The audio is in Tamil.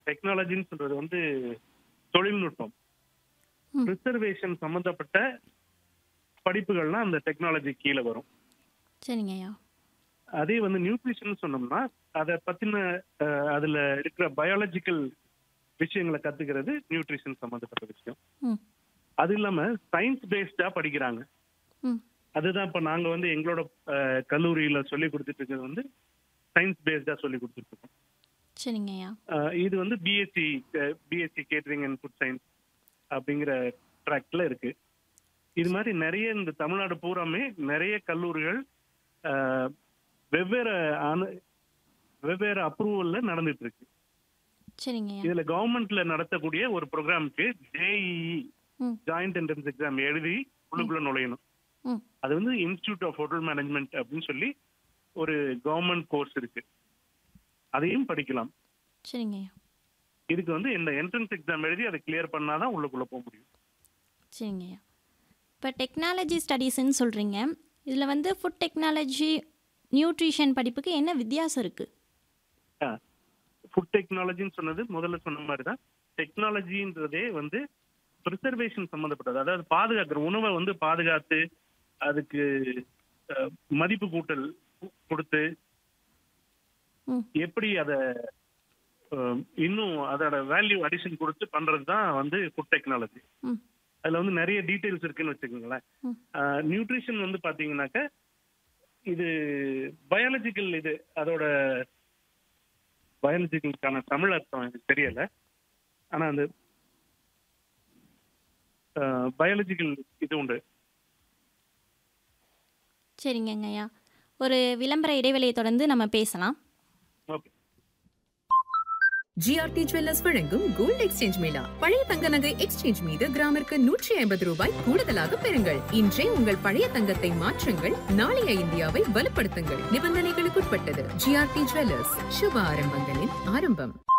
டெக்னாலஜின்னு சொல்றது வந்து தொழில்நுட்பம் ம். ரிசர்வேஷன் சம்பந்தப்பட்ட படிப்புகள்லாம் அந்த டெக்னாலஜி கீழே வரும் சரிங்க ஐயா அதே வந்து நியூட்ரிஷன் சொன்னோம்னா அதை பத்தின அஹ், அதுல இருக்கிற பயாலஜிக்கல் விஷயங்களை கத்துக்கிறது நியூட்ரிஷன் சம்பந்தப்பட்ட விஷயம் ம் அது இல்லாம சயின்ஸ் பேஸ்டா படிக்கிறாங்க ம் அதுதான் இப்ப நாங்க வந்து எங்களோட அஹ், கல்லூரியில சொல்லி கொடுத்துட்டு இருக்கிறது வந்து சயின்ஸ் பேஸ்டா சொல்லி கொடுத்துட்டு இருக்கோம் சரிங்க ஐயா அஹ், இது வந்து BSc BSc catering and food science அப்படிங்கிற ட்ராக்ல இருக்கு இது மாதிரி நிறைய இந்த தமிழ்நாடு பூராமே நிறைய கல்லூரிகள் அஹ், வெவ்வேறு அனு- வெவ்வேறு அப்ரூவல்ல நடந்துட்டு இருக்கு சரிங்க ஐயா இதுல கவர்மெண்ட்ல நடத்தக்கூடிய ஒரு ப்ரோக்ராமுக்கு ஜேஇஇ ம் ஜாயிண்ட் என்ட்ரன்ஸ் எக்ஸாம் எழுதி உள்ளுக்குள்ள நுழையணும் ம் அது வந்து இன்ஸ்டிடியூட் ஆஃப் ஹோட்டல் மேனேஜ்மெண்ட் அப்படின்னு சொல்லி ஒரு கவர்மெண்ட் கோர்ஸ் இருக்கு அதையும் படிக்கலாம் சரிங்க ஐயா இதுக்கு வந்து இந்த என்ட்ரன்ஸ் எக்ஸாம் எழுதி அதை கிளியர் பண்ணாதான் உள்ளுக்குள்ள போக முடியும் சரிங்க ஐயா இப்போ டெக்னாலஜி ஸ்டடீஸ்ன்னு சொல்கிறீங்க இதில் வந்து ஃபுட் டெக்னாலஜி நியூட்ரிஷன் படிப்புக்கு என்ன வித்தியாசம் இருக்குது ஃபுட் டெக்னாலஜின்னு சொன்னது முதல்ல சொன்ன மாதிரி தான் டெக்னாலஜின்றதே வந்து ப்ரிசர்வேஷன் சம்மந்தப்பட்டது அதாவது பாதுகாக்கிற உணவை வந்து பாதுகாத்து அதுக்கு அஹ், மதிப்பு கூட்டல் கு- கொடுத்து ம் எப்படி அதை இன்னும் அதோட வேல்யூ அடிஷன் கொடுத்து பண்றது தான் வந்து ஃபுட் டெக்னாலஜி ம் அதுல வந்து நிறைய டீடைல்ஸ் இருக்குன்னு வச்சுக்கோங்களேன் ம். நியூட்ரிஷன் வந்து பாத்தீங்கன்னாக்க இது பயாலஜிக்கல் இது அதோட பயாலஜிக்கலுக்கான தமிழ் அர்த்தம் எனக்கு தெரியல ஆனா அந்த பயாலஜிக்கல் இது உண்டு சரிங்கங்க ஐயா ஒரு விளம்பர இடைவெளியை தொடர்ந்து நம்ம பேசலாம் ஓகே ஜிஆர்டி ஜுவல்லர்ஸ் வழங்கும் கோல்ட் எக்ஸ்சேஞ்ச் மேளா பழைய தங்க நகை எக்ஸ்சேஞ்ச் மீது கிராமிற்கு நூற்றி ஐம்பது ரூபாய் கூடுதலாக பெறுங்கள் இன்றே உங்கள் பழைய தங்கத்தை மாற்றுங்கள் நாளைய இந்தியாவை வலுப்படுத்துங்கள் நிபந்தனைகளுக்குட்பட்டது ஜிஆர்டி ஜுவல்லர்ஸ் சுப ஆரம்பங்களின் ஆரம்பம்